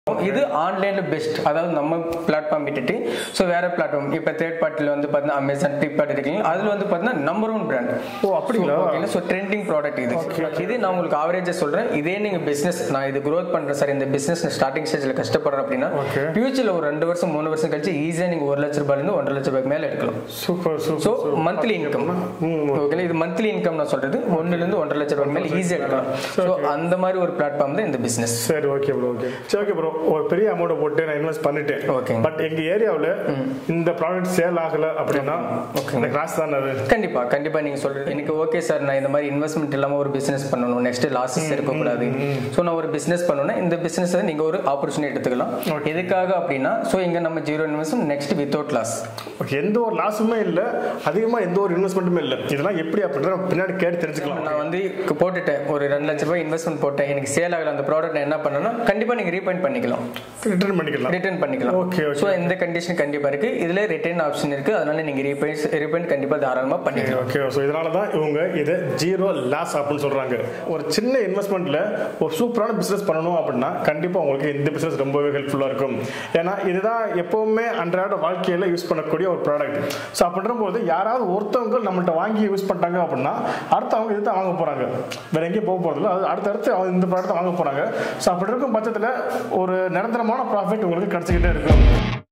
இது ஆன்லைன்ல பெஸ்ட் அதாவது நம்ம பிளாட்ஃபார்ம் விட்டுட்டு ஸோ வேற பிளாட்ஃபார்ம் இப்போ தேர்ட் பார்ட்டியில் வந்து பார்த்தீங்கன்னா அமேசான் ஃப்ளிப்கார்ட் இருக்கீங்க அதில் வந்து பார்த்தீங்கன்னா நம்பர் ஒன் பிராண்ட் ஓ அப்படிங்களா ஓகேங்களா ஸோ ட்ரெண்டிங் ப்ராடக்ட் இது இது நான் உங்களுக்கு ஆவரேஜாக சொல்றேன் இதே நீங்க பிசினஸ் நான் இது growth பண்றேன் சார் இந்த பிசினஸ் ஸ்டார்டிங் ஸ்டேஜ்ல கஷ்டப்படுறேன் அப்படின்னா Okay. ஃபியூச்சர்ல ஒரு ரெண்டு வருஷம் மூணு வருஷம் கழிச்சு ஈஸியா நீங்க ஒரு லட்ச ரூபாயிலிருந்து ஒன்றரை லட்ச ரூபாய்க்கு மேல எடுக்கலாம் super so super monthly income ஓகேங்களா இது மந்த்லி இன்கம் நான் சொல்றது ஒண்ணுல இருந்து ஒன்றரை லட்ச ரூபாய் மேல ஈஸியா எடுக்கலாம் ஸோ அந்த மாதிரி ஒரு பிளாட்ஃபார்ம் தான் இந்த பிசினஸ் சரி ஓகே ப்ரோ ஓகே சரி ஓகே ப்ரோ ஒரு பெரிய அமௌண்ட் போட்டு நான் இன்வெஸ்ட் பண்ணிட்டேன் Okay. பட் எங்க ஏரியாவுல இந்த ப்ராடக்ட் சேல் ஆகல அப்படின்னா இந்த கிளாஸ் தான் அது கண்டிப்பா கண்டிப்பா நீங்க சொல்றது எனக்கு ஓகே சார் நான் இந்த மாதிரி இன்வெஸ்ட்மெண்ட் இல்லாம ஒரு பிசினஸ் பண்ணணும் நெக்ஸ்ட் லாஸஸ் இருக்கக்கூடாது ஸோ நான் ஒரு பிசினஸ் பண்ணணும் இந்த பிசினஸ் நீங்க ஒரு ஆப்பர்ச்சுனிட்டி எடுத்துக்கலாம் எதுக்காக அப்படின்னா ஸோ இங்க நம்ம zero investment next without loss okay எந்த ஒரு லாஸுமே இல்ல அதிகமா எந்த ஒரு இன்வெஸ்ட்மெண்ட்டுமே இல்ல இதெல்லாம் எப்படி அப்படின்ற பின்னாடி கேட்டு தெரிஞ்சுக்கலாம் நான் வந்து கு- போட்டுட்டேன் ஒரு ரெண்டு லட்ச ரூபாய் இன்வெஸ்ட்மெண்ட் போட்டேன் எனக்கு சேல் ஆகல அந்த ப்ராடக்ட் நான் என்ன பண்ணேன்னா கண்டிப்பா நீங்க ரீபைண்ட் பண்ணிக்கலாம் ரிட்டர்ன் பண்ணிக்கலாம் ரிட்டர்ன் பண்ணிக்கலாம் Okay, okay. ஸோ இந்த கண்டிஷன் கண்டிப்பா இருக்கு இதுல ரிட்டர்ன் ஆப்ஷன் இருக்கு அதனால நீங்க ரீபைண்ட் ரீபைண்ட் கண்டிப்பா தாராளமா பண்ணிக்கலாம் ஓகே ஸோ இதனால தான் இவங்க இதை ஜீரோ லாஸ் அப்படின்னு சொல்றாங்க ஒரு சின்ன இன்வெஸ்ட்மெண்ட்ல ஒரு சூப்பரான பிசினஸ் பண்ணணும் அப்படின்னா கண்டிப்பா உங்களுக்கு இந்த பிசினஸ் ரொம்பவே ஹெல்ப்ஃபுல்லா இருக்கும் ஏன்னா இதுதான் எப்பவுமே அன்றாட வாழ்க்கையில யூஸ் பண்ணக்கூடிய ஒரு ப்ராடக்ட் ஸோ அப்படின்ற போது யாராவது ஒருத்தவங்க நம்மள்ட்ட வாங்கி யூஸ் பண்ணிட்டாங்க அப்படின்னா அடுத்தவங்க இதுதான் வாங்க போறாங்க வேற எங்கேயும் போக போறதில்ல அது அடுத்தடுத்து அவங்க இந்த ப்ராடக்ட் வாங்க போறாங்க ஸோ அப்படி இருக்கும் பட்சத்தில் ஒரு நிரந்தரமான ப்ராஃபிட் உங்களுக்கு கிடைச்சிக்கிட்டே இருக்கும்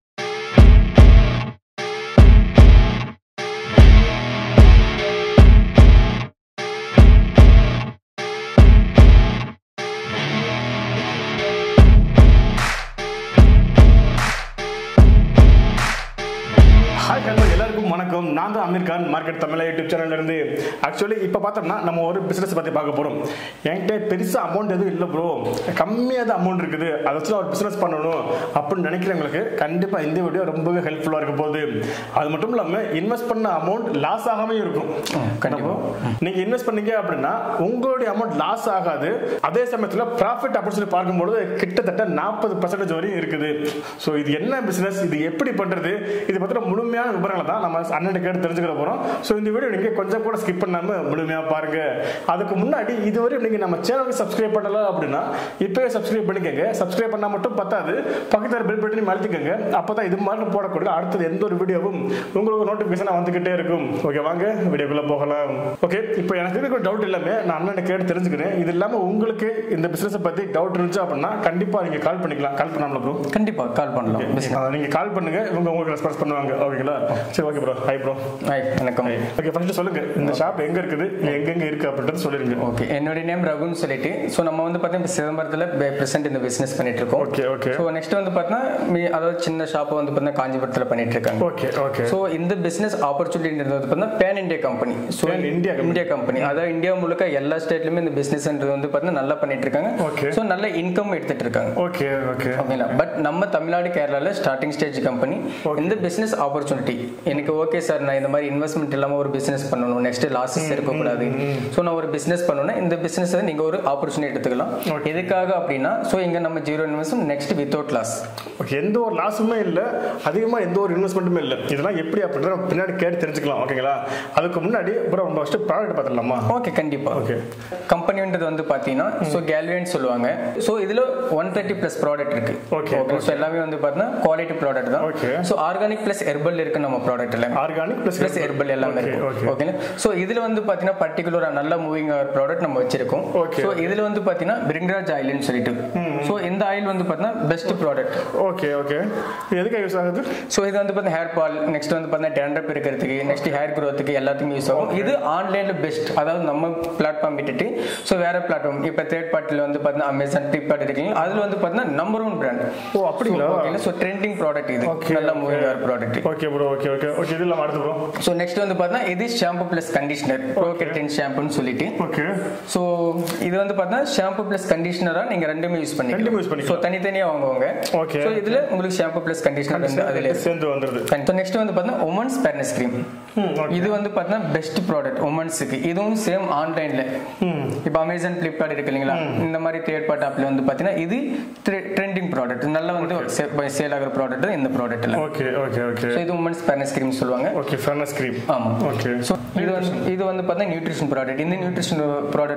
ஹாய் ஹலோ எல்லாருக்கும் வணக்கம் நான் தான் அமீர் கான் மார்க்கெட் தமிழ் யூடியூப் சேனல்ல இருந்து ஆக்சுவலி இப்போ பார்த்தோம்னா நம்ம ஒரு பிசினஸ் பத்தி பார்க்க போறோம் என்கிட்ட பெருசா அமௌண்ட் எதுவும் இல்லை ப்ரோ கம்மியாக தான் அமௌண்ட் இருக்குது அதை வச்சு நான் ஒரு பிசினஸ் பண்ணணும் அப்படின்னு நினைக்கிறவங்களுக்கு கண்டிப்பா இந்த வீடியோ ரொம்பவே ஹெல்ப்ஃபுல்லா இருக்க போகுது அது மட்டும் இல்லாம இன்வெஸ்ட் பண்ண அமௌண்ட் லாஸ் ஆகாம இருக்கும் கண்டிப்பா. நீங்க இன்வெஸ்ட் பண்ணீங்க அப்படின்னா உங்களுடைய அமௌண்ட் லாஸ் ஆகாது அதே சமயத்துல ப்ராஃபிட் அப்படின்னு சொல்லி பார்க்கும்போது கிட்டத்தட்ட நாற்பது பர்சன்டேஜ் வரையும் இருக்குது ஸோ இது என்ன பிசினஸ் இது எப்படி பண்றது இது பத்தின முழுமையான விவரங்களை தான் நம்ம அண்ணன் கேட்டு தெரிஞ்சுக்கிற போறோம் ஸோ இந்த வீடியோ நீங்க கொஞ்சம் கூட ஸ்கிப் பண்ணாம முழுமையா பாருங்க அதுக்கு முன்னாடி இதுவரை நீங்க நம்ம சேனலுக்கு சப்ஸ்கிரைப் பண்ணல அப்படின்னா இப்பவே சப்ஸ்கிரைப் பண்ணிக்கோங்க சப்ஸ்கிரைப் பண்ணா மட்டும் பத்தாது பக்கத்தில் பெல் பட்டனையும் அழுத்திக்கோங்க அப்பதான் இது மாதிரி போடக்கூடிய அடுத்தது எந்த ஒரு வீடியோவும் உங்களுக்கு நோட்டிபிகேஷன் வந்துகிட்டே இருக்கும் ஓகே வாங்க வீடியோக்குள்ள போகலாம் ஓகே இப்போ எனக்கு இருக்கிற டவுட் எல்லாமே நான் அண்ணனை கேட்டு தெரிஞ்சுக்கிறேன் இது இல்லாம உங்களுக்கு இந்த பிசினஸ் பத்தி டவுட் இருந்துச்சு அப்படின்னா கண்டிப்பா நீங்க கால் பண்ணிக்கலாம் கால் பண்ணாமல ப்ரோ கண்டிப்பா கால் பண்ணலாம் அஹ் நீங்க கால் பண்ணுங்க இவங்க உங்களுக்கு ரெஸ்பான்ஸ் பண்ணுவாங்க ஓகேங்களா சரி okay bro hi bro hi வணக்கம் ஓகே ஃபர்ஸ்ட் சொல்லுங்க இந்த ஷாப் எங்க இருக்குது எங்கெங்க இருக்கு அப்படின்றது சொல்லிருங்க ஓகே என்னுடைய நேம் ரகுன்னு சொல்லிட்டு ஸோ நம்ம வந்து பார்த்தீங்கன்னா சிதம்பரத்தில் ப்ரெசென்ட் இந்த பிஸ்னஸ் பண்ணிட்டு இருக்கோம் ஓகே ஓகே ஸோ நெக்ஸ்ட் வந்து பார்த்தீங்கன்னா மீ- அதாவது சின்ன ஷாப்பை வந்து பார்த்தீங்கன்னா காஞ்சிபுரத்தில் பண்ணிட்டு இருக்காங்க ஓகே ஓகே ஸோ இந்த பிசினஸ் ஆப்பர்ச்சுனிட்டின்றது வந்து பார்த்தீங்கன்னா pan India company so Pan India company. India company அதாவது இந்தியா முழுக்க எல்லா ஸ்டேட்லையுமே இந்த பிசினஸ்ன்றது வந்து பார்த்தீங்கன்னா நல்லா பண்ணிட்டு இருக்காங்க Okay. ஸோ நல்ல இன்கம் எடுத்துட்டு இருக்காங்க ஓகே ஓகே ஓகேங்களா பட் நம்ம தமிழ்நாடு கேரளால ஸ்டார்டிங் ஸ்டேஜ் கம்பெனி இந்த பிசினஸ் ஆப்பர்ச்சுனிட்டி எனக்கு ஓகே சார் நான் இந்த மாதிரி இன்வெஸ்ட்மெண்ட் இல்லாம ஒரு பிசினஸ் பண்ணணும் நெக்ஸ்ட் லாஸஸ் இருக்கக்கூடாது ஸோ நான் ஒரு பிசினஸ் பண்ணணும்னா இந்த பிசினஸ் நீங்க ஒரு ஆப்பர்ச்சுனிட்டி எடுத்துக்கலாம் எதுக்காக அப்படின்னா ஸோ இங்க நம்ம zero investment next without loss okay எந்த ஒரு லாஸுமே இல்லை அதிகமாக எந்த ஒரு இன்வெஸ்ட்மெண்ட்டுமே இல்லை இதெல்லாம் எப்படி அப்படின்ற நம்ம பின்னாடி கேட்டு தெரிஞ்சுக்கலாம் ஓகேங்களா அதுக்கு முன்னாடி அப்புறம் நம்ம ஃபஸ்ட்டு ப்ராடக்ட் பார்த்துடலாமா ஓகே கண்டிப்பா ஓகே கம்பெனின்றது வந்து பாத்தீங்கன்னா ஸோ கேல்வேன்னு சொல்லுவாங்க ஸோ இதுல ஒன் தேர்ட்டி பிளஸ் ப்ராடக்ட் இருக்கு Okay, ஸோ எல்லாமே வந்து பார்த்தீங்கன்னா குவாலிட்டி ப்ராடக்ட் தான் Okay. So organic plus herbal இருக்கு நம்ம ப்ராடக்ட் எல்லாமே ஆர்கானிக் ப்ளஸ் பிளஸ் ஹெர்பல் எல்லாமே ஓகே இருக்கும் ஓகே ஓகேங்களா ஸோ இதுல வந்து பாத்தீங்கன்னா பர்டிகுலரா நல்ல மூவிங் ப்ராடக்ட் நம்ம வச்சிருக்கோம் Okay. ஸோ இதுல வந்து பாத்தீங்கன்னா பிரிங்ராஜ் ஆயில்னு சொல்லிட்டு ஸோ இந்த ஆயில் வந்து பாத்தீங்கன்னா பெஸ்ட் ப்ராடக்ட் ஓகே ஓகே இது எதுக்கு யூஸ் ஆகுது ஸோ இது வந்து பார்த்தீங்கன்னா ஹேர் பால் நெக்ஸ்ட் வந்து பார்த்தீங்கன்னா டேண்ட்ரப் இருக்கிறதுக்கு நெக்ஸ்ட் ஹேர் க்ரோத்துக்கு எல்லாத்துக்கும் யூஸ் ஆகும் இது ஆன்லைன்ல பெஸ்ட் அதாவது நம்ம பிளாட்ஃபார்ம் விட்டுட்டு ஸோ வேற பிளாட்ஃபார்ம் இப்போ தேர்ட் பார்ட்டியில் வந்து பார்த்தீங்கன்னா அமேசான் ஃப்ளிப்கார்ட் இருக்கீங்க அதில் வந்து பார்த்தீங்கன்னா நம்பர் ஒன் பிராண்ட் ஓ அப்படிங்களா ஓகேங்களா ஸோ ட்ரெண்டிங் ப்ராடக்ட் இது Okay, நல்ல மூவிங் ஆர் product okay bro okay okay okay இது இல்லாமல் அடுத்து ப்ரோ ஸோ நெக்ஸ்ட் வந்து பார்த்தீங்கன்னா இது ஷாம்பு ப்ளஸ் கண்டிஷனர் ப்ரோ கெட்டின் ஷாம்புன்னு சொல்லிட்டு ஓகே ஸோ இது வந்து பார்த்தீங்கன்னா ஷாம்பு ப்ளஸ் கண்டிஷனரா நீங்க ரெண்டுமே யூஸ் ரெண்டுமே use பண்ணிக்கலாம் ஸோ பண்ணிக்கலாம். தனித்தனியா வாங்குவாங்க Okay. ஸோ இதுல உங்களுக்கு ஷாம்பு ப்ளஸ் கண்டிஷனர் வந்து அதுல சேர்ந்து வந்துடுது ஸோ நெக்ஸ்ட் வந்து பார்த்தீங்கன்னா உமன்ஸ் ஃபேர்னஸ் கிரீம் ம் ஓகே இது வந்து பார்த்தீங்கன்னா பெஸ்ட் ப்ராடக்ட் உமன்ஸுக்கு இதுவும் சேம் ஆன்லைன்ல ம் இப்போ அமேசான் ஃப்ளிப்கார்ட் இருக்கு இல்லைங்களா இந்த மாதிரி தேர்ட் பார்ட் ஆப்ல வந்து பார்த்தீங்கன்னா இது ட்ரெண்டிங் ப்ராடக்ட் நல்லா வந்து சேல் ஆகிற ப்ராடக்ட் இந்த ப்ராடக்ட்ல ஓகே ஓகே ஓகே ஸோ இது உமன்ஸ் ஃபேர்னஸ் கிரீம் சொல்லுவாங்க ஓகே ஃபேர்னஸ் கிரீம் ஆமா ஓகே ஸோ இது வந்து இது வந்து பார்த்தீங்கன்னா நியூட்ரிஷன் ப்ராடக்ட் இந்த நியூட்ரிஷன் ப்ராடக்ட் வந்து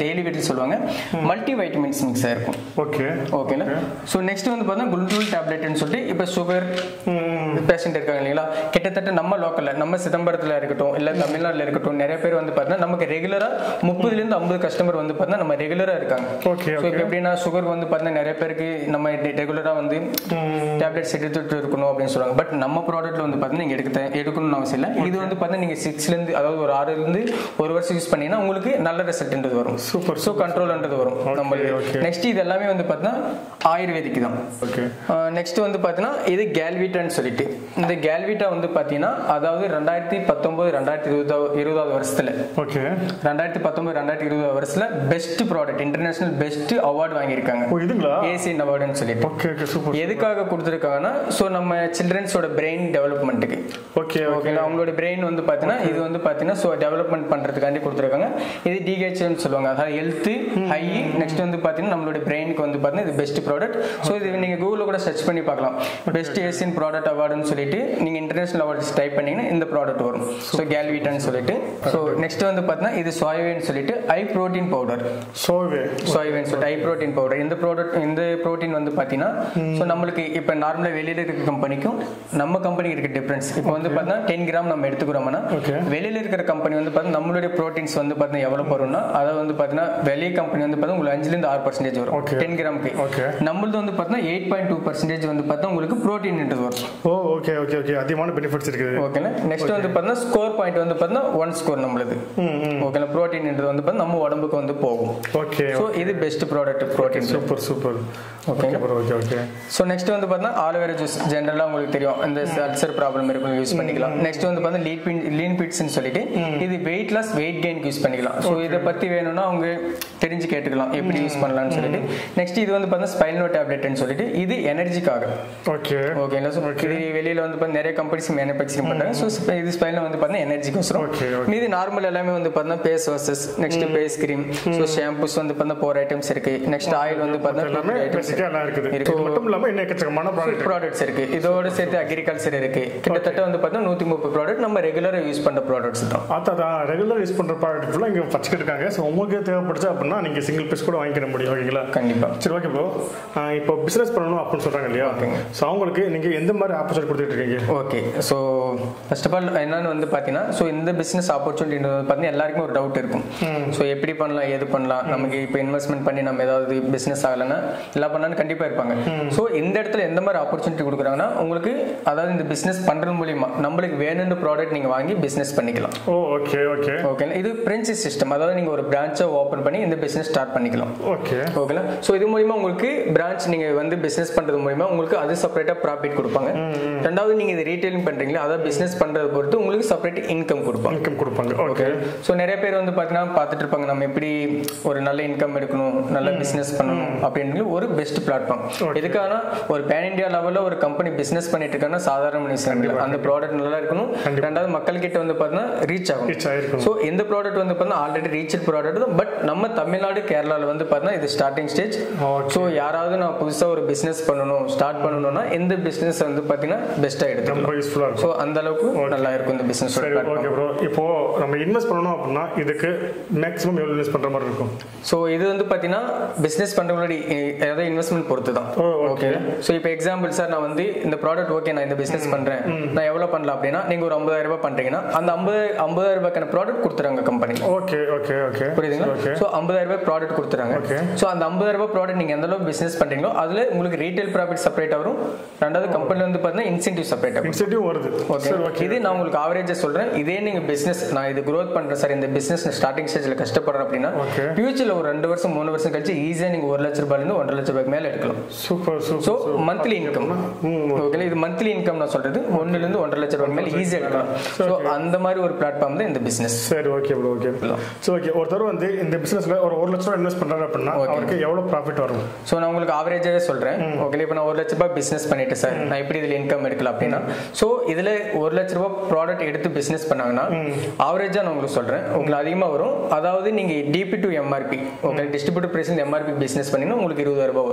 டெய்லி வெட்டில் சொல்லுவாங்க மல்டி வைட்டமின்ஸ் மிக்ஸ் ஆயிருக்கும் ஓகே ஓகேங்களா ஸோ நெக்ஸ்ட் வந்து பார்த்தீங்கன்னா குளுட்டூல் டேப்லெட்னு சொல்லிட்டு இப்போ சுகர் பேஷண்ட் இருக்காங்க இல்லைங்களா கிட்டத்தட்ட நம்ம லோக்கல்ல நம்ம சிதம்பரத்தில் இருக்கட்டும் இல்லை தமிழ்நாட்டில் இருக்கட்டும் நிறைய பேர் வந்து பார்த்தீங்கன்னா நமக்கு ரெகுலராக முப்பதுலேருந்து ஐம்பது கஸ்டமர் வந்து பார்த்தீங்கன்னா நம்ம ரெகுலராக இருக்காங்க ஓகே ஸோ இப்போ எப்படின்னா சுகர் வந்து பார்த்தீங்கன்னா நிறைய பேருக்கு நம்ம ரெகுலராக வந்து டேப்லெட்ஸ் எடுத்துட்டு இருக்கணும் அப்படின்னு சொல்லுவாங்க பட் நம்ம ப்ராடக்ட்ல வந்து பார்த்தீங்கன்னா நீங்கள் எடுக்க எடுக்கணும்னு அவசியம் இல்லை இது வந்து பார்த்தீங்கன்னா நீங்கள் சிக்ஸ்லேருந்து அதாவது ஒரு ஆறுலேருந்து ஒரு வருஷம் யூஸ் பண்ணீங்கன்னா உங்களுக்கு நல்ல ரிசல்ட்ன்றது வரும் சூப்பர் ஸோ கண்ட்ரோல்ன்றது வரும் நம்மளுக்கு okay. நெக்ஸ்ட் இது எல்லாமே வந்து பார்த்தீங்கன்னா ஆயுர்வேதிக் தான் ஓகே நெக்ஸ்ட் வந்து பார்த்தீங்கன்னா இது கேல்விட்டான்னு சொல்லிட்டு இந்த கேல்விட்டா வந்து பார்த்தீங்கன்னா அதாவது ரெண்டாயிரத்தி பத்தொன்பது ரெண்டாயிரத்தி இருபதாவது இருபதாவது வருஷத்துல ஓகே ரெண்டாயிரத்தி பத்தொன்பது ரெண்டாயிரத்தி இருபதாவது வருஷத்துல best product international best award வாங்கியிருக்காங்க ஓ இதுங்களா ஏசியன் அவார்டுன்னு சொல்லிட்டு ஓகே ஓகே சூப்பர் எதுக்காக கொடுத்துருக்காங்கன்னா ஸோ நம்ம சில்ட்ரன்ஸோட பிரெயின் டெவலப்மெண்ட்டுக்கு ஓகே ஓகே ஓகேங்களா அவங்களோட பிரெயின் வந்து பார்த்தீங்கன்னா இது வந்து பார்த்தீங்கன்னா ஸோ டெவலப்மெண்ட் பண்ணுறதுக்காண்டி கொடுத்துருக்காங்க இது டிஹெச்னு சொல்லுவாங்க அதாவது ஹெல்த்து ஹை நெக்ஸ்ட் வந்து பார்த்தீங்கன்னா நம்மளோட பிரெயினுக்கு வந்து பார்த்தீங்கன்னா இது பெஸ்ட் ப்ராடக்ட் ஸோ இது நீங்கள் கூகுளில் கூட சர்ச் பண்ணி பார்க்கலாம் பெஸ்ட் ஏசியன் ப்ராடக்ட் அவார்டுன்னு சொல்லிட்டு நீங்கள் இன்டர்நேஷனல் அவார்ட்ஸ் டைப் பண்ணீங்கன்னா இந்த ப்ராடக்ட் வரும் ஸோ கேல்விட்டான்னு சொல்லிட்டு ஸோ நெக்ஸ்ட் வந்து பார்த்தீங்கன்னா இது சோயவேன்னு சொல்லிட்டு ஹை ப்ரோட்டீன் பவுடர் சோவே சோயவேன் சொல்லிட்டு ஹை ப்ரோட்டீன் பவுடர் இந்த ப்ராடக்ட் இந்த ப்ரோட்டீன் வந்து பார்த்தீங்கன்னா ஸோ நம்மளுக்கு இப்போ நார்மலாக வெளியில் இருக்க கம்பெனிக்கும் நம்ம கம்பெனிக்கு இருக்க டிஃப்ரென்ஸ் இப்போ வந்து பார்த்தீங்கன்னா டென் கிராம் நம்ம எடுத்துக்கிறோம்னா Okay. வெளியில் இருக்கிற கம்பெனி வந்து பார்த்தீங்கன்னா நம்மளுடைய ப்ரோட்டீன்ஸ் வந்து பார்த்தீங்கன்னா எவ்வளோ வரும்னா அதாவது வந்து பார்த்தீங்கன்னா வெளியே கம்பெனி வந்து பார்த்தீங்கன்னா உங்களுக்கு அஞ்சுலேருந்து ஆறு பர்சன்டேஜ் வரும் Okay. டென் கிராமுக்கு Okay. நம்மளது வந்து பார்த்தீங்கன்னா எயிட் பாயிண்ட் டூ பர்சன்டேஜ் வந்து பார்த்தா உங்களுக்கு ப்ரோட்டீன் வரும் ஓ ஓகே ஓகே ஓகே அதிகமான பெனிஃபிட்ஸ் இருக்குது ஓகேங்களா நெக்ஸ்ட் வந்து பார்த்தீங்கன்னா ஸ்கோர் பாயிண்ட் வந்து பார்த்தீங்கன்னா ஒன் ஸ்கோர் நம்மளுது ஓகேங்களா ப்ரோட்டீன் வந்து பார்த்தா நம்ம உடம்புக்கு வந்து போகும் ஓகே ஸோ இது best product protein super super Okay. Okay bro okay okay so next வந்து பார்த்தீங்கன்னா ஆலோவேரா ஜூஸ் ஜென்ரலாக உங்களுக்கு தெரியும் இந்த அல்சர் ப்ராப்ளம் இருக்கும் யூஸ் பண்ணிக்கலாம் நெக்ஸ்ட் வந்து பார்த்தீங்கன்னா லீட் பின் லீன் பிட்ஸ்னு சொல்லிட்டு இது வெயிட் லாஸ் வெயிட் கெயின்க்கு யூஸ் பண்ணிக்கலாம் ஸோ இதை பற்றி வேணும்னா அவங்க தெரிஞ்சு கேட்டுக்கலாம் எப்படி யூஸ் பண்ணலாம்னு சொல்லிட்டு நெக்ஸ்ட் இது வந்து பார்த்தீங்கன்னா ஸ்பைனோ டேப்லெட்னு சொல்லிட்டு இது எனர்ஜிக்காக ஓகே ஓகேங்களா ஸோ இது வெளியில் வந்து பார்த்தா நிறைய கம்பெனிஸ் மேனுஃபேக்சரிங் பண்ணுறாங்க ஸோ இது ஸ்பைனில் வந்து பார்த்தீங்கன்னா எனர்ஜிக்கு வசரம் Okay, okay. மீதி நார்மல் எல்லாமே வந்து பார்த்தீங்கன்னா face washes next face cream so shampoos வந்து பார்த்தீங்கன்னா போர் ஐட்டம்ஸ் இருக்கு நெக்ஸ்ட் ஆயில் வந்து எல்லாமே பார்த்தீங்கன்னா ஐட்டம்ஸ் பேசிக்காக எல்லாம் இருக்குது இருக்கு. இது மட்டும் இல்லாமல் இன்னும் எக்கச்சக்கமான ப்ராடக்ட் ப்ராடக்ட்ஸ் இருக்கு இதோட சேர்த்து அக்ரிகல்ச்சர் இருக்கு கிட்டத்தட்ட வந்து பார்த்தீங்கன்னா நூத்தி முப்பது ப்ராடக்ட் நம்ம ரெகுலரா யூஸ் பண்ற ப்ராடக்ட்ஸ் தான் அதான் ரெகுலர் யூஸ் பண்ணுற ப்ராடக்ட் ஃபுல்லாக இங்கே வச்சுக்கிட்டு இருக்காங்க ஸோ உங்களுக்கு தேவைப்படுச்சு அப்படின்னா நீங்கள் சிங்கிள் பீஸ் கூட வாங்கிக்கிற முடியும் ஓகேங்களா கண்டிப்பா சரி ஓகே ப்ரோ இப்போ பிஸ்னஸ் பண்ணணும் அப்படின்னு சொல்கிறாங்க இல்லையா ஸோ அவங்களுக்கு நீங்கள் எந்த மாதிரி ஆப்பர்ச்சுனிட்டி கொடுத்துட்டு இருக்கீங்க okay so first of all என்னன்னு வந்து பார்த்தீங்கன்னா ஸோ இந்த பிஸ்னஸ் ஆப்பர்ச்சுனிட்டி பார்த்தீங்கன்னா எல்லாருக்குமே ஒரு டவுட் இருக்கும் ஸோ எப்படி பண்ணலாம் எது பண்ணலாம் நமக்கு இப்போ இன்வெஸ்ட்மெண்ட் பண்ணி நம்ம ஏதாவது பிஸ்னஸ் ஆகலைன்னா எல்லாம் பண்ணலாம்னு கண்டிப்பாக இருப்பாங்க ஸோ இந்த இடத்துல எந்த மாதிரி ஆப்பர்ச்சுனிட்டி கொடுக்குறாங்கன்னா உங்களுக்கு அதாவது இந்த பிஸ்னஸ் பண்ணுறது மூலியமா நம்மளுக்கு வேணுன்ற ப்ராடக்ட் நீங்கள் வாங்கி பிஸ்னஸ் பண்ணிக்கலாம் ஓ ஓகே ஓகே ஓகே இது பிரென்ச்சைஸ் சிஸ்டம் அதாவது நீங்கள் ஒரு பிரான்ச்சை ஓப்பன் பண்ணி இந்த பிஸ்னஸ் ஸ்டார்ட் பண்ணிக்கலாம் ஓகே ஓகேங்களா ஸோ இது மூலியமா உங்களுக்கு பிரான்ச் நீங்க வந்து பிசினஸ் பண்றது மூலியமா உங்களுக்கு அது செப்பரேட்டா ப்ராஃபிட் கொடுப்பாங்க ரெண்டாவது நீங்க இது ரீட்டைலிங் பண்றீங்களா அதாவது பிசினஸ் பண்றதை பொறுத்து உங்களுக்கு செப்பரேட் இன்கம் கொடுப்பாங்க இன்கம் கொடுப்பாங்க ஓகே ஸோ நிறைய பேர் வந்து பார்த்தீங்கன்னா பார்த்துட்டு இருப்பாங்க நம்ம எப்படி ஒரு நல்ல இன்கம் எடுக்கணும் நல்ல பிசினஸ் பண்ணணும் அப்படின்றது ஒரு பெஸ்ட் பிளாட்ஃபார்ம் எதுக்கான ஒரு பேன் இந்தியா லெவலில் ஒரு கம்பெனி பிசினஸ் பண்ணிட்டு இருக்காங்கன்னா சாதாரண விஷயம் இல்லை அந்த ப்ராடக்ட் நல்லா இருக்கணும் ரெண்டாவது மக்கள் கிட்ட வந்து பார்த்தீங்கன்னா ரீச் ஆகும் ரீச் ஆயிருக்கும் ஸோ இந்த ப்ராடக்ட் வந்து பார்த்தீங்கன்னா ஆல்ரெடி ரீச் ப்ராடக்ட் தான் பட் நம்ம தமிழ்நாடு கேரளாவில் வந்து பார்த்தீங்கன்னா இது ஸ்டார்டிங் ஸ்டேஜ் Okay. ஸோ யாராவது நான் புதுசாக ஒரு பிஸ்னஸ் பண்ணணும் ஸ்டார்ட் பண்ணணும்னா இந்த பிஸ்னஸ் வந்து பார்த்தீங்கன்னா பெஸ்ட்டாக எடுத்துக்கலாம் ரொம்ப யூஸ்ஃபுல்லாக இருக்கும் ஸோ அந்த அளவுக்கு நல்லா இருக்கும் இந்த பிஸ்னஸ் சரி ஓகே ப்ரோ இப்போ நம்ம இன்வெஸ்ட் பண்ணணும் அப்படின்னா இதுக்கு மேக்ஸிமம் எவ்வளோ இன்வெஸ்ட் பண்ணுற மாதிரி இருக்கும் ஸோ இது வந்து பார்த்தீங்கன்னா பிஸ்னஸ் பண்ணுறவங்களோட ஏதாவது இன்வெஸ்ட்மெண்ட் பொறுத்து தான் ஓ ஓகே ஸோ இப்போ எக்ஸாம்பிள் சார் நான் வந்து இந்த ப்ராடக்ட் ஓகே நான் இந்த பிஸ்னஸ் பண்ணுறேன் நான் எவ்வளோ பண்ணலாம் அப்படின்னா நீங்கள் ஒரு ஐம்பதாயிரம் ரூபாய் பண்ணுறீங்கன்னா அந்த ஐம்பது ஐம்பதாயிரம் ரூபாய்க்கான ப்ராடக்ட் கொடுத்துறாங்க கம்பெனி ஓகே ஓகே ஓகே புரியுதுங்களா ஓகே ஸோ ஐம்பதாயிரம் ரூபாய் ப்ராடக்ட் கொடுத்துறாங்க Okay. ஸோ அந்த ஐம்பதாயிரம் ரூபாய் ப்ராடக்ட் நீங்கள் எந்த அளவுக்கு பிஸ்னஸ் பண்ணுறீங்களோ அதில் உங்களுக்கு ரீட்டைல் ப்ராஃபிட் செப்பரேட்டாக வரும் ரெண்டாவது கம்பெனியில் வந்து பார்த்தீங்கன்னா இன்சென்டிவ் செப்பரேட்டாக வரும் இன்சென்டிவ் வருது ஓகே சரி ஓகே இது நான் உங்களுக்கு ஆவரேஜா சொல்றேன் இதே நீங்க பிசினஸ் நான் இது growth பண்றேன் சார் இந்த பிசினஸ் ஸ்டார்டிங் ஸ்டேஜ்ல கஷ்டப்படுறேன் அப்படின்னா Okay. ஃபியூச்சர்ல ஒரு ரெண்டு வருஷம் மூணு வருஷம் கழிச்சு ஈஸியா நீங்க ஒரு லட்ச ரூபாயில இருந்து ஒன்றரை லட்ச ரூபாய்க்கு மேல எடுக்கலாம் super so super monthly income okay இது மந்த்லி இன்கம் நான் சொல்றது ஒண்ணுல இருந்து ஒன்றரை லட்ச ரூபாய்க்கு மேல ஈஸியா எடுக்கலாம் ஸோ அந்த மாதிரி ஒரு பிளாட்ஃபார்ம் தான் இந்த பிசினஸ் சரி ஓகே ப்ரோ ஓகே சரி ஓகே ஒருத்தர் வந்து இந்த பிசினஸ்ல ஒரு ஒரு லட்ச ரூபா இன்வெஸ்ட் பண்றாரு அப்படின்னா அவருக்கு எவ்வளவு ப்ராஃபிட் வரும் ஸோ நான் உங்களுக்கு ஆவரேஜாவே சொல்றேன் ஓகே இப்போ நான் ஒரு லட்ச ரூபாய் பிசினஸ் பண்ணிட்டு சார் நான் எப்படி இதுல இன்கம் எடுக்கலாம் அப்படின்னா ஸோ இதுல ஒரு லட்ச ரூபாய் ப்ராடக்ட் எடுத்து பிசினஸ் பண்ணாங்கன்னா ஆவரேஜா நான் உங்களுக்கு சொல்றேன் உங்களுக்கு அதிகமா வரும் அதாவது நீங்க DP to MRP okay distributor price MRP business பண்ணீங்கன்னா உங்களுக்கு இருபதாயிரம் ரூபாய் வரும்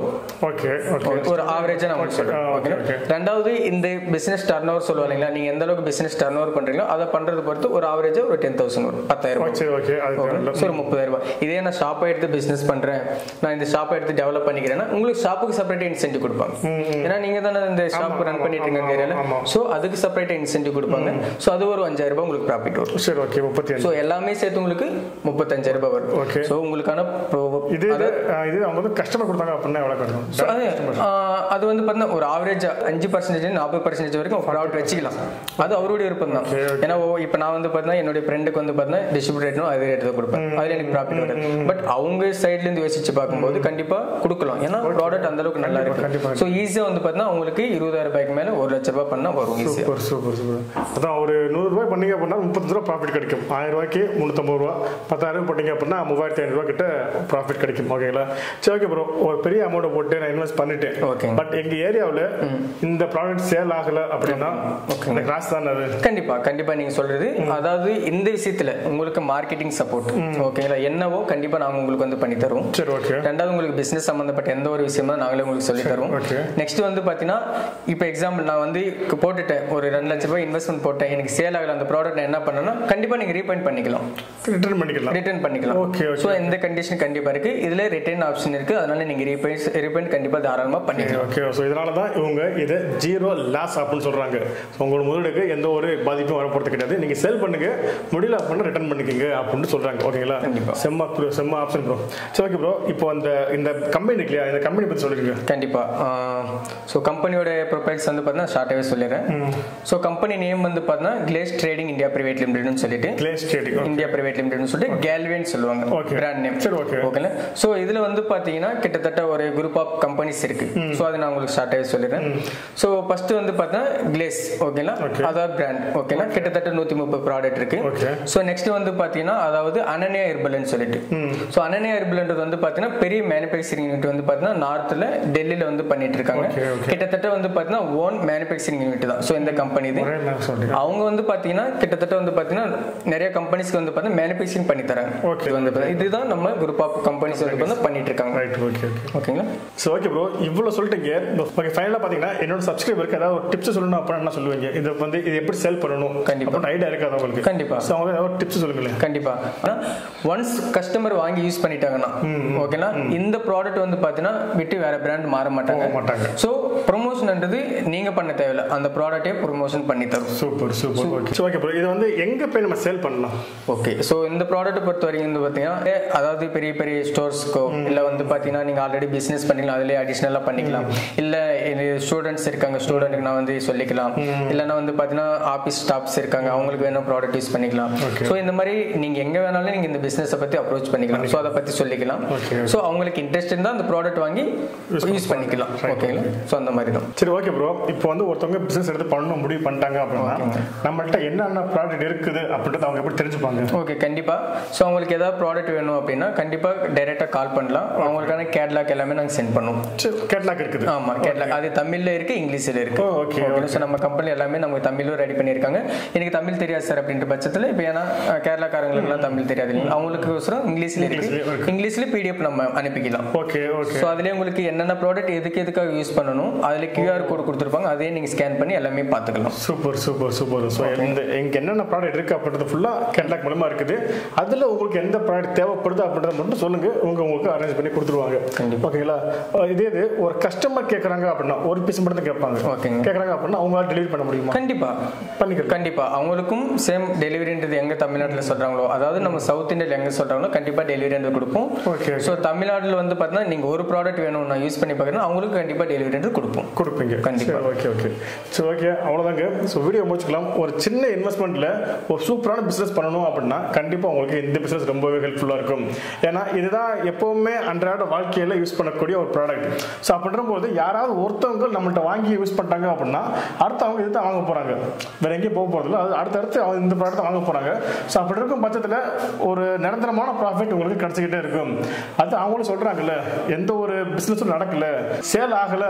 வரும் ஓகே ஓகே ஒரு ஆவரேஜா நான் உங்களுக்கு சொல்றேன் okay, ஓகேங்களா? okay. ரெண்டாவது இந்த பிசினஸ் டர்ன் ஓவர் சொல்லுவாங்க நீங்க எந்த அளவுக்கு பிசினஸ் டர்ன் ஓவர் பண்றீங்களோ அதை பண்றது பொறுத்து ஒரு ஆவரேஜா ஒரு டென் தௌசண்ட் வரும் பத்தாயிரம் ரூபாய் சரி ஓகே அது தேவையில்ல. ஸோ ஒரு முப்பதாயிரம் ரூபாய் இதே நான் ஷாப்பை எடுத்து பிசினஸ் பண்றேன் நான் இந்த ஷாப்பை எடுத்து டெவலப் பண்ணிக்கிறேன்னா உங்களுக்கு ஷாப்புக்கு செப்பரேட் இன்சென்டிவ் கொடுப்பாங்க ஏன்னா நீங்க தானே இந்த ஷாப் ரன் பண்ணிட்டு இருக்க ஏரியால ஆமா. ஸோ அதுக்கு செப்பரேட் இன்சென்டிவ் கொடுப்பாங்க ஸோ அது ஒரு அஞ்சாயிரம் ரூபாய் உங்களுக்கு ப்ராஃபிட் வரும் சரி ஓகே முப்பத்தி அஞ்சு ஸோ எல்லாமே சேர்த்து உங்களுக்கு முப்பத்தஞ்சாயிரம் ரூபாய் வரும் Okay. ஸோ உங்களுக்கான pro- இது இது ஆ, இது அவங்க வந்து கஸ்டமர் கொடுத்தாங்க அப்படின்னா எவ்வளோ கிடைக்கும் So, அது ஆஹ், அது வந்து பார்த்தீங்கன்னா ஒரு ஆவரேஜ் அஞ்சு பர்சன்டேஜ் நாற்பது பர்சன்டேஜ் வரைக்கும் ப்ராடக்ட் வச்சுக்கலாம் அது அவருடைய விருப்பம் தான் ஏன்னா ஓ, இப்போ நான் வந்து பார்த்தீங்கன்னா என்னுடைய ஃப்ரெண்டுக்கு வந்து பார்த்தீங்கன்னா டிஸ்ட்ரிபியூட் ரேட்னும் அதே ரேட் தான் கொடுப்பேன் அதில் எனக்கு ப்ராஃபிட் வரும் பட் அவங்க சைட்ல இருந்து யோசிச்சு பார்க்கும்போது கண்டிப்பா கொடுக்கலாம் ஏன்னா ப்ராடக்ட் அந்த அளவுக்கு நல்லா கண்டிப்பா. இருக்கு ஸோ ஈஸியாக வந்து பார்த்தீங்கன்னா உங்களுக்கு இருபதாயிரம் ரூபாய்க்கு மேலே ஒரு லட்ச ரூபாய் பண்ணா வரும் ஈஸியாக சூப்பர் சூப்பர் சூப்பர் அதான் ஒரு நூறு ரூபாய் பண்ணீங்க அப்படின்னா முப்பத்தஞ்சு ரூபா ப்ராஃபிட் கிடைக்கும் ஆயிரம் ரூபாய்க்கு முந்நூற்றம்பது ரூபா பத்தாயிரம் ரூபாய் போட்டீங்க அப்படின்னா மூவாயிரத்தி ஐநூறு ரூபா கிட்ட ப்ராஃபிட் கிடைக்கும் ஓகேங்களா சரி ஓகே ப்ரோ ஒரு பெரிய அமௌண்ட்டை போட்டு நான் இன்வெஸ்ட் பண்ணிட்டேன் Okay. பட் எங்க ஏரியாவில் இந்த ப்ராடக்ட் சேல் ஆகல அப்படின்னா எனக்கு லாஸ் தானே அது கண்டிப்பா கண்டிப்பா நீங்க சொல்றது அதாவது இந்த விஷயத்துல உங்களுக்கு மார்க்கெட்டிங் சப்போர்ட் ஓகேங்களா என்னவோ கண்டிப்பா நாங்க உங்களுக்கு வந்து பண்ணி தருவோம் சரி ஓகே ரெண்டாவது உங்களுக்கு பிசினஸ் சம்பந்தப்பட்ட எந்த ஒரு விஷயமா நாங்களே உங்களுக்கு சொல்லி தருவோம் okay. நெக்ஸ்ட் வந்து பாத்தீங்கன்னா இப்போ எக்ஸாம்பிள் நான் வந்து கு- போட்டுட்டேன் ஒரு ரெண்டு லட்ச ரூபாய் இன்வெஸ்ட்மெண்ட் போட்டேன் எனக்கு சேல் ஆகல அந்த ப்ராடக்ட் நான் என்ன பண்ணேன்னா கண்டிப்பா நீங்க ரீபைண்ட் பண்ணிக்கலாம் ரிட்டர்ன் பண்ணிக்கலாம் ரிட்டர்ன் பண்ணிக்கலாம் Okay, okay. ஸோ இந்த கண்டிஷன் கண்டிப்பா இருக்கு இதுல ரிட்டர்ன் ஆப்ஷன் இருக்கு அதனால நீங்க ரீபைண்ட் ரீபைண்ட் கண்டிப்பா தாராளமா பண்ணிக்கலாம் ஓகே ஸோ இதனால தான் இவங்க இதை ஜீரோ லாஸ் அப்படின்னு சொல்றாங்க So, உங்களோட முதலீடுக்கு எந்த ஒரு பாதிப்பும் வரப்போறது கிடையாது நீங்க செல் பண்ணுங்க முடியல அப்படின்னா ரிட்டர்ன் பண்ணிக்கோங்க அப்படின்னு சொல்றாங்க ஓகேங்களா கண்டிப்பா. செம்ம bro, செம்ம ஆப்ஷன் ப்ரோ சரி ஓகே ப்ரோ இப்போ அந்த இந்த கம்பெனி இருக்கு இல்லையா இந்த கம்பெனி பத்தி சொல்லிருங்க கண்டிப்பா ஸோ கம்பெனியோட ப்ரொஃபைல்ஸ் வந்து பார்த்தீங்கன்னா ஷார்ட்டாகவே சொல்லிடுறேன் ஸோ கம்பெனி நேம் வந்து பார்த்தீங்கன்னா கிளேஸ் ட்ரேடிங் இந்தியா பிரைவேட் லிமிடெட்னு சொல்லிட்டு கிளேஸ் ட்ரேடிங் இந்தியா பிரைவேட் லிமிடெட்னு சொல்லிட்டு கேல்வேன்னு சொல்லுவாங்க Okay. பிராண்ட் நேம் சரி, okay. ஓகேல ஸோ இதுல வந்து பாத்தீங்கன்னா கிட்டத்தட்ட ஒரு குரூப் ஆஃப் கம்பெனிஸ் இருக்கு ஸோ அதை நான் உங்களுக்கு ஷார்ட்டாகவே சொல்லிடுறேன் ஸோ ஃபர்ஸ்ட் வந்து பார்த்தீங்கன்னா கிளேஸ் ஓகேங்களா Okay. அதாவது பிராண்ட் ஓகேங்களா கிட்டத்தட்ட நூத்தி முப்பது ப்ராடக்ட் இருக்கு Okay. ஸோ நெக்ஸ்ட் வந்து பாத்தீங்கன்னா அதாவது அனன்யா ஹெர்பல்னு சொல்லிட்டு ஸோ அனன்யா ஹெர்பல்ன்றது வந்து பாத்தீங்கன்னா பெரிய மேனுஃபேக்சரிங் யூனிட் வந்து பாத்தீங்கன்னா நார்த்ல டெல்லியில வந்து பண்ணிட்டு இருக்காங்க Okay, okay. கிட்டத்தட்ட வந்து பாத்தீங்கன்னா ஓன் மேனுஃபேக்சரிங் யூனிட் தான் ஸோ இந்த கம்பெனி இது ஒரே நேரம் சொல்றீங்க அவங்க வந்து பாத்தீங்கன்னா கிட்டத்தட்ட வந்து பாத்தீங்கன்னா நிறைய கம்பெனிஸ்க்கு வந்து பாத்தீங்கன்னா மேனுஃபேக்சரிங் பண்ணி தராங்க Okay. இது வந்து பாத்தீங்கன்னா இதுதான் நம்ம குரூப் ஆஃப் கம்பெனிஸ் வந்து பாத்தீங்கன்னா பண்ணிட்டு இருக்காங்க ரைட் ஓகே ஓகே ஓகேங்களா ஸோ ஓகே ப்ரோ இவ்வளோ சொல்லிட்டீங்க ஓகே ஃபைனலாக பார்த்தீங்கன்னா என்னோட சப்ஸ்கிரைபருக்கு ஏதாவது ஒரு டிப்ஸ் சொல்லணும் அப்படின்னா என்ன சொல்லுவீங்க இது வந்து இது எப்படி செல் பண்ணணும் கண்டிப்பா. அப்படின்னு ஐடியா இருக்காது உங்களுக்கு கண்டிப்பா. ஸோ அவங்க ஏதாவது ஒரு டிப்ஸ் சொல்லுங்களேன் கண்டிப்பா ஒன்ஸ் கஸ்டமர் வாங்கி யூஸ் பண்ணிட்டாங்கன்னா ஓகேங்களா இந்த ப்ராடக்ட் வந்து பாத்தீங்கன்னா விட்டு வேற பிராண்ட் மாற மாட்டாங்க போக மாட்டாங்க. ஸோ ப்ரொமோஷன்ன்றது நீங்க பண்ண தேவையில்ல அந்த ப்ராடக்ட்டே ப்ரொமோஷன் பண்ணி தரும் super super okay okay bro இது வந்து எங்கே போய் நம்ம சேல் பண்ணலாம் ஓகே ஸோ இந்த ப்ராடக்ட் பொறுத்த வரைக்கும் வந்து பார்த்தீங்கன்னா ஏ, அதாவது பெரிய பெரிய ஸ்டோர்ஸ்க்கோ இல்லை வந்து பார்த்தீங்கன்னா நீங்கள் ஆல்ரெடி பிஸ்னஸ் பண்ணிக்கலாம் அதிலே அடிஷ்னலாக பண்ணிக்கலாம் இல்லை ஸ்டூடெண்ட்ஸ் இருக்காங்க ஸ்டூடெண்ட்டுக்கு நான் வந்து சொல்லிக்கலாம் இல்லைன்னா வந்து பார்த்தீங்கன்னா ஆஃபீஸ் ஸ்டாஃப்ஸ் இருக்காங்க அவங்களுக்கு வேணும் ப்ராடக்ட் யூஸ் பண்ணிக்கலாம் Okay. ஸோ இந்த மாதிரி நீங்கள் எங்கே வேணாலும் நீங்கள் இந்த பிஸ்னஸை பற்றி அப்ரோச் பண்ணிக்கலாம் ஸோ அதை பற்றி சொல்லிக்கலாம் Okay. ஸோ அவங்களுக்கு இன்ட்ரெஸ்ட் இருந்தால் அந்த ப்ராடக்ட் வாங்கி யூஸ் பண்ணிக்கலாம் ஓகேங்களா ஸோ அந்த மாதிரி தான் சரி ஓகே ப்ரோ இப்போ வந்து ஒருத்தவங்க பிசினஸ் எடுத்து பண்ணணும் முடிவு பண்ணிட்டாங்க அப்படின்னா நம்மள்ட்ட என்னென்ன ப்ராடக்ட் இருக்குது அப்படின்றத அவங்க எப்படி தெரிஞ்சுப்பாங்க ஓகே கண்டிப்பா ஸோ அவங்களுக்கு ஏதாவது ப்ராடக்ட் வேணும் அப்படின்னா கண்டிப்பா டைரக்டா கால் பண்ணலாம் அவங்களுக்கான கேட்லாக் எல்லாமே நாங்கள் சென்ட் பண்ணுவோம் சரி கேட்லாக் இருக்குது ஆமா கேட்லாக் அது தமிழ்ல இருக்கு இங்கிலீஷ்ல இருக்கு ஓ, okay, ஸோ நம்ம கம்பெனி எல்லாமே நமக்கு தமிழும் ரெடி பண்ணியிருக்காங்க எனக்கு தமிழ் தெரியாது சார் அப்படின்ற பட்சத்தில் இப்போ ஏன்னா அஹ், கேரளாக்காரங்களுக்குலாம் தமிழ் தெரியாது இல்லைங்களா அவங்களுக்கு ஒசரம் இங்கிலீஷ்ல இருக்கு இங்கிலீஷ்லயே இருக்கு. இங்கிலீஷ்ல பிடிஎஃப் நம்ம அனுப்பிக்கலாம் ஓகே ஓகே ஸோ அதுலேயே உங்களுக்கு என்னென்ன ப்ராடக்ட் எதுக்கு எதுக்காக யூஸ் பண்ணணும் அதில் கியூஆர் கோட் கொடுத்துருப்பாங்க அதையே நீங்கள் ஸ்கேன் பண்ணி எல்லாமே பார்த்துக்கலாம் சூப்பர் சூப்பர் சூப்பர் ஸோ இந்த எங்க என்னென்ன ப்ராடக்ட் இருக்கு அப்படின்றது ஃபுல்லாக கேட்லாக் மூலமா இருக்குது அதில் உங்களுக்கு எந்த ப்ராடக்ட் தேவைப்படுது அப்படின்றத மட்டும் சொல்லுங்க உங்க உங்களுக்கு அரேஞ்ச் பண்ணி கொடுத்துருவாங்க கண்டிப்பா. ஓகேங்களா அஹ் இதே இது ஒரு கஸ்டமர் கேட்குறாங்க அப்படின்னா ஒரு பீஸ் மட்டும் தான் கேட்பாங்க ஓகேங்க. கேட்குறாங்க அப்படின்னா அவங்களால டெலிவரி பண்ண முடியுமா கண்டிப்பா பண்ணிக்கலாம் கண்டிப்பா அவங்களுக்கும் சேம் டெலிவரின்றது எங்க தமிழ்நாட்டில் சொல்றாங்களோ அதாவது நம்ம சவுத் இந்தியாவில் எங்க சொல்றாங்களோ கண்டிப்பா டெலிவரின்றது கொடுப்போம் Okay. ஸோ தமிழ்நாட்டில் வந்து பார்த்தீங்கன்னா நீங்க ஒரு ப்ராடக்ட் வேணும் நான் யூஸ் பண்ணி பார்க்கணும் அவங்களுக்கு கண்டிப்பா டெலிவரின்றது கொடுப்போம் கொடுப்பீங்க கண்டிப்பா. ஓகே ஓகே சரி ஓகே அவ்வளோதாங்க ஸோ வீடியோ முடிச்சுக்கலாம் ஒரு சின்ன இன்வெஸ்ட்மெண்ட்டில் ஒரு சூப்பரான பிஸ்னஸ் பண்ணணும் அப்படின்னா கண்டிப்பாக உங்களுக்கு இந்த பிஸ்னஸ் ரொம்பவே ஹெல்ப்ஃபுல்லாக இருக்கும் ஏன்னா இதுதான் எப்போவுமே அன்றாட வாழ்க்கையில் யூஸ் பண்ணக்கூடிய ஒரு ப்ராடக்ட் ஸோ அப்படின்ற போது யாராவது ஒருத்தவங்க நம்மள்ட்ட வாங்கி யூஸ் பண்ணிட்டாங்க அப்படின்னா அடுத்தவங்க இது தான் வாங்க போகிறாங்க வேற எங்கேயும் போக போகிறதில்ல அது அடுத்தடுத்து அவங்க இந்த ப்ராடக்ட் வாங்க போகிறாங்க ஸோ அப்படி இருக்கும் பட்சத்தில் ஒரு நிரந்தரமான ப்ராஃபிட் உங்களுக்கு கிடச்சிக்கிட்டே இருக்கும் அது அவங்களும் சொல்கிறாங்கல்ல எந்த ஒரு பிஸ்னஸும் நடக்கல சேல் ஆகலை அப்படின்ற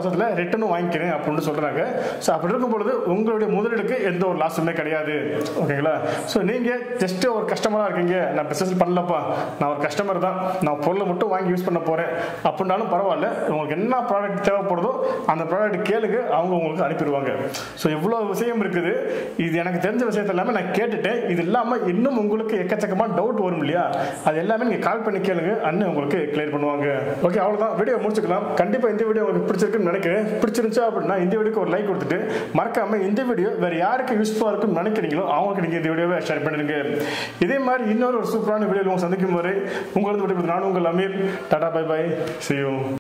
பட்சத்தில் ரிட்டனும் வாங்கிக்கிறேன் அப்படின்னு சொல்கிறாங்க ஸோ அப்படி இருக்கும் பொழுது உங்களுடைய முதலீடுக்கு எந்த ஒரு லாஸுமே கிடையாது ஓகேங்களா ஸோ நீங்கள் ஜஸ்ட் ஒரு கஸ்டமராக இருக்கீங்க நான் பிஸ்னஸ் பண்ணலப்பா நான் ஒரு கஸ்டமர் தான் நான் பொருளை மட்டும் வாங்கி யூஸ் பண்ண போகிறேன் அப்படின்னாலும் பரவாயில்ல உங்களுக்கு என்ன ப்ராடக்ட் தேவைப்படுதோ அந்த ப்ராடக்ட் கேளுங்க அவங்க உங்களுக்கு அனுப்பிடுவாங்க ஸோ இவ்வளோ விஷயம் இருக்குது இது எனக்கு தெரிஞ்ச விஷயத்த எல்லாமே நான் கேட்டுட்டேன் இது இல்லாமல் இன்னும் உங்களுக்கு எக்கச்சக்கமாக டவுட் வரும் இல்லையா அது எல்லாமே நீங்கள் கால் பண்ணி கேளுங்க அண்ணன் உங்களுக்கு கிளியர் பண்ணுவாங்க ஓகே அவ்வளோதான் வீடியோ முடிச்சுக்கலாம் கண்டிப்பாக இந்த வீடியோ உங்களுக்கு பிடிச்சிருக்குன்னு நினைக்கிறேன் பிடிச்சிருந்துச்சா அப்படின்னா இந்த வீடியோக்கு ஒரு லைக் கொடுத்துட்டு மறக்காம இந்த வீடியோ வேற யாருக்கு யூஸ்ஃபுல்லாக இருக்குன்னு நினைக்கிறீங்களோ அவங்களுக்கு நீங்கள் இந்த வீடியோவை ஷேர் பண்ணிடுங்க இதே மாதிரி இன்னொரு ஒரு சூப்பரான வீடியோ உங்களை சந்திக்கும் வரை உங்களுக்கு விடைபெறுவது நான் உங்கள் Aamir tata bye bye see you